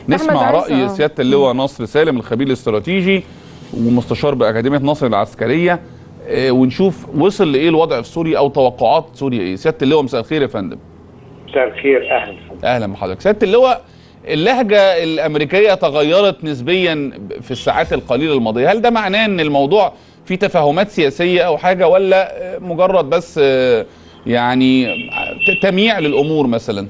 نسمع عيسى، راي آه. سياده اللواء نصر سالم الخبير الاستراتيجي ومستشار باكاديميه نصر العسكريه آه، ونشوف وصل لايه الوضع في سوريا او توقعات سوريا ايه سياده اللواء مساء الخير يا فندم مساء الخير اهلا اهلا بحضرتك سياده اللواء اللهجه الامريكيه تغيرت نسبيا في الساعات القليله الماضيه هل ده معناه ان الموضوع في تفاهمات سياسيه او حاجه ولا آه، مجرد بس آه، يعني ت- تمييع للامور مثلا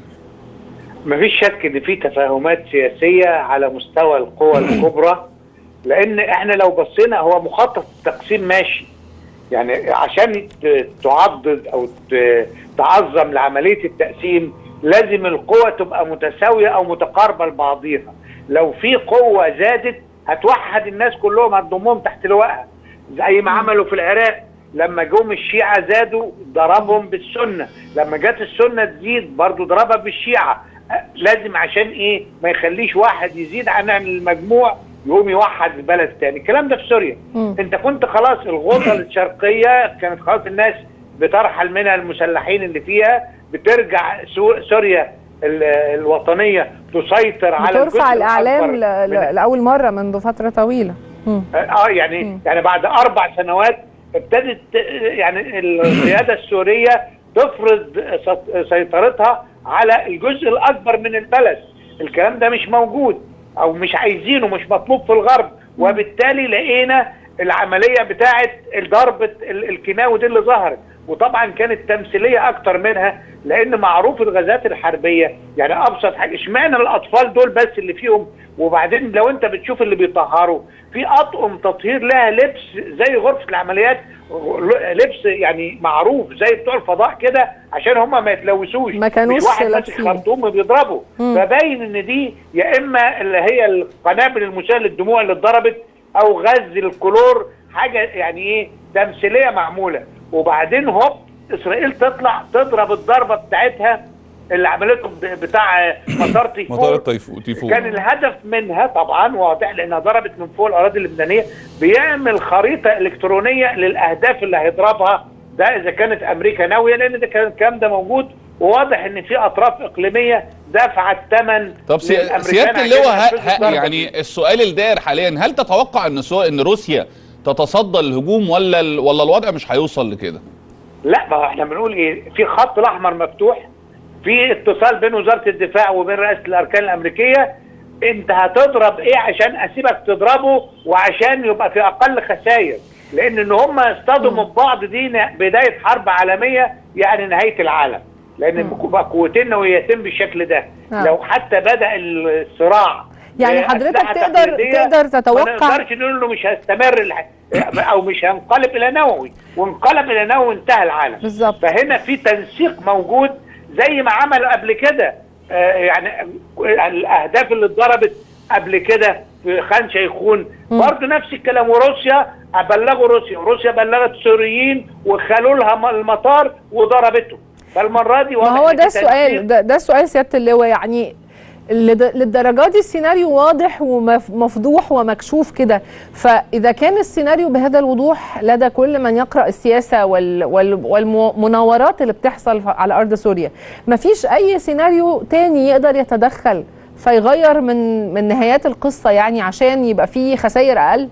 مفيش شك ان في تفاهمات سياسيه على مستوى القوى الكبرى لان احنا لو بصينا هو مخطط التقسيم ماشي يعني عشان ت- تعضد او ت- تعظم لعمليه التقسيم لازم القوى تبقى متساويه او متقاربه لبعضيها لو في قوه زادت هتوحد الناس كلهم هتضمهم تحت لوائها زي ما عملوا في العراق لما جم الشيعة زادوا ضربهم بالسنة لما جت السنة تزيد برضو ضربها بالشيعة أه، لازم عشان ايه ما يخليش واحد يزيد عن المجموع يقوم يوحد البلد تاني الكلام ده في سوريا مم. انت كنت خلاص الغوطة الشرقية كانت خلاص الناس بترحل منها المسلحين اللي فيها بترجع سو- سوريا ال- الوطنية تسيطر على الجزء بترفع الاعلام الأكبر ل- من ل- لاول مره منذ فتره طويله مم. اه يعني مم. يعني بعد اربع سنوات ابتدت يعني القياده السوريه تفرض سط- سيطرتها على الجزء الاكبر من البلد الكلام ده مش موجود او مش عايزينه مش مطلوب في الغرب وبالتالي لقينا العمليه بتاعه ضربه ال- الكيماوي دي اللي ظهرت وطبعا كانت تمثيليه اكتر منها لان معروف الغازات الحربيه يعني ابسط حاجه اشمعنى الاطفال دول بس اللي فيهم وبعدين لو انت بتشوف اللي بيطهروا في اطقم تطهير لها لبس زي غرفه العمليات لبس يعني معروف زي بتوع الفضاء كده عشان هم ما يتلوثوش ما كانوش مش واحد ماسك لابسين. خرطوم بيضربه مم. فباين ان دي يا اما اللي هي القنابل المسيله للدموع اللي اتضربت او غاز الكلور حاجه يعني ايه تمثيليه معموله وبعدين هوب اسرائيل تطلع تضرب الضربه بتاعتها اللي عملته ب- بتاع مطار تيفور مطار التيفو تيفو كان الهدف منها طبعا واضح لانها ضربت من فوق الاراضي اللبنانيه بيعمل خريطه الكترونيه للاهداف اللي هيضربها ده اذا كانت امريكا ناويه لان ده كان الكلام ده موجود وواضح ان في اطراف اقليميه دفعت ثمن طب سي- سياده اللواء ه- ه- يعني السؤال الدائر حاليا هل تتوقع ان سو... ان روسيا تتصدى الهجوم ولا ال... ولا الوضع مش هيوصل لكده لا ما هو احنا بنقول ايه في خط الاحمر مفتوح في اتصال بين وزاره الدفاع وبين رئاسه الاركان الامريكيه انت هتضرب ايه عشان اسيبك تضربه وعشان يبقى في اقل خسائر لان ان هم يصطدموا ببعض دي ن- بدايه حرب عالميه يعني نهايه العالم لان بقى قوتين نوويتين بالشكل ده آه. لو حتى بدا الصراع يعني آه، حضرتك أسلحة تقدر- تقليدية، تقدر تتوقع- ما نقدرش نقول له مش هيستمر الح... او مش هينقلب الى نووي وانقلب الى نووي انتهى العالم بالظبط. فهنا في تنسيق موجود زي ما عملوا قبل كده آه، يعني الاهداف اللي اتضربت قبل كده في خان شيخون برضه نفس الكلام وروسيا بلغوا روسيا وروسيا بلغت السوريين وخلوا لها المطار وضربته فالمره دي ما واضح هو إن ده في السؤال تنسيق. ده, ده السؤال سياده اللواء يعني لد- للدرجه دي السيناريو واضح ومفضوح ومكشوف كده فاذا كان السيناريو بهذا الوضوح لدى كل من يقرا السياسه وال وال والمناورات اللي بتحصل ف- على ارض سوريا مفيش اي سيناريو تاني يقدر يتدخل فيغير من من نهايات القصه يعني عشان يبقى فيه خسائر اقل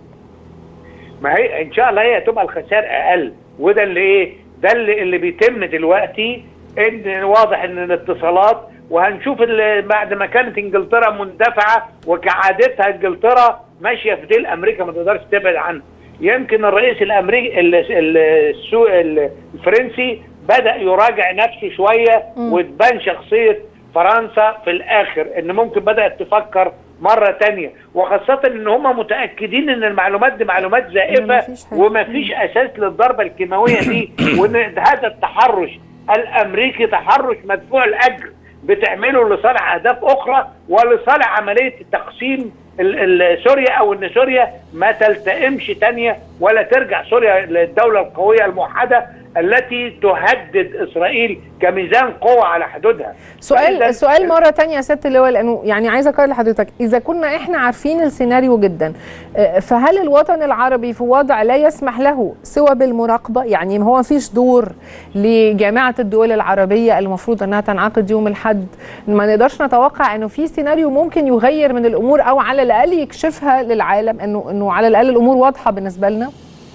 ما هي ان شاء الله هي هتبقى الخسائر اقل وده اللي ايه ده اللي, اللي بيتم دلوقتي ان واضح ان الاتصالات وهنشوف ال- بعد ما كانت انجلترا مندفعه وكعادتها انجلترا ماشيه في ديل امريكا ما تقدرش تبعد عنها يمكن الرئيس الامريكي ال- ال- السو- ال- الفرنسي بدا يراجع نفسه شويه وتبان شخصيه فرنسا في الاخر ان ممكن بدات تفكر مره تانية وخاصه ان هم متاكدين ان المعلومات دي معلومات زائفه مفيش حاجة. ومفيش اساس للضربه الكيماويه دي وان هذا التحرش الامريكي تحرش مدفوع الاجر بتعمله لصالح اهداف اخرى ولصالح عمليه تقسيم ال- ال- سوريا او ان سوريا ما تلتئمش تانية ولا ترجع سوريا للدوله القويه الموحده التي تهدد اسرائيل كميزان قوه على حدودها فإذا- سؤال سؤال مره تانية يا سياده اللواء لانه يعني عايزه اقول لحضرتك اذا كنا احنا عارفين السيناريو جدا آه، فهل الوطن العربي في وضع لا يسمح له سوى بالمراقبه يعني هو ما فيش دور لجامعه الدول العربيه المفروض انها تنعقد يوم الاحد ما نقدرش نتوقع انه في سيناريو ممكن يغير من الامور او على الاقل يكشفها للعالم انه انه على الاقل الامور واضحه بالنسبه لنا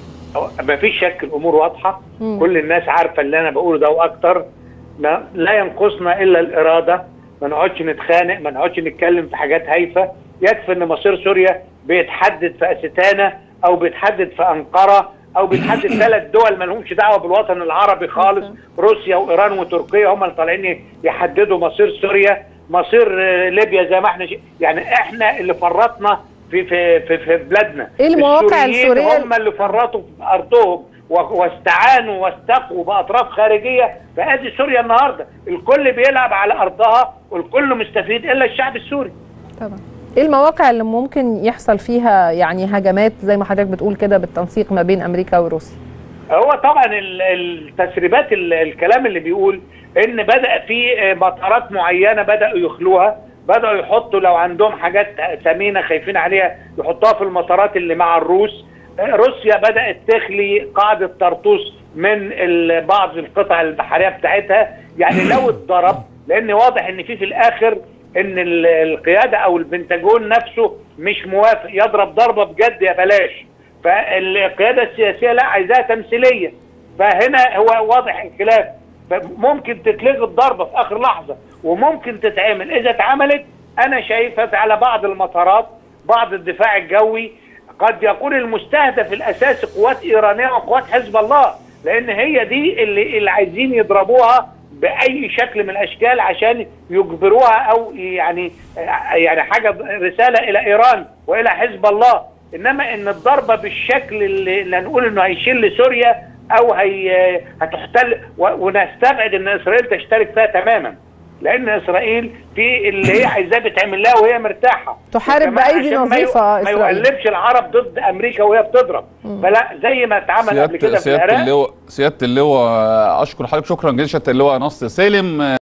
ما فيش شك الامور واضحه مم. كل الناس عارفه اللي انا بقوله ده واكتر ما لا ينقصنا الا الاراده ما نقعدش نتخانق ما نقعدش نتكلم في حاجات هايفه يكفي ان مصير سوريا بيتحدد في استانا او بيتحدد في انقره او بيتحدد ثلاث دول ما لهمش دعوه بالوطن العربي خالص روسيا وايران وتركيا هم اللي طالعين يحددوا مصير سوريا مصير آه، ليبيا زي ما احنا ش... يعني احنا اللي فرطنا في في في, في بلادنا إيه المواقع السوريين السورية هم اللي فرطوا في ارضهم و- واستعانوا واستقوا باطراف خارجيه فادي سوريا النهارده الكل بيلعب على ارضها والكل مستفيد الا الشعب السوري طبعا ايه المواقع اللي ممكن يحصل فيها يعني هجمات زي ما حضرتك بتقول كده بالتنسيق ما بين امريكا وروسيا هو طبعا ال- التسريبات ال- الكلام اللي بيقول ان بدا في آه، مطارات معينه بداوا يخلوها بداوا يحطوا لو عندهم حاجات ثمينه خايفين عليها يحطوها في المطارات اللي مع الروس آه، روسيا بدات تخلي قاعده طرطوس من ال- بعض القطع البحريه بتاعتها يعني لو اتضرب لان واضح ان في في الاخر ان ال- القياده او البنتاجون نفسه مش موافق يضرب ضربه بجد يا بلاش فالقياده السياسيه لا عايزاها تمثيليه فهنا هو واضح الخلاف فممكن تتلغي الضربه في اخر لحظه وممكن تتعمل اذا اتعملت انا شايفها على بعض المطارات بعض الدفاع الجوي قد يكون المستهدف الاساسي قوات ايرانيه وقوات حزب الله لان هي دي اللي, اللي عايزين يضربوها باي شكل من الاشكال عشان يجبروها او يعني يعني حاجه رساله الى ايران والى حزب الله انما ان الضربه بالشكل اللي, اللي نقول انه هيشيل سوريا او هي هتحتل و- ونستبعد ان اسرائيل تشترك فيها تماما لان اسرائيل في اللي هي عايزاه بتعمل لها وهي مرتاحه تحارب وكمان بأيدي عشان ما ي- نظيفة ما إسرائيل. يقلبش العرب ضد امريكا وهي بتضرب فلا زي ما اتعمل قبل سياده كده في سياده العراق اللواء سياده اللواء اشكر حضرتك شكرا جزيلا سياده اللواء نصر سالم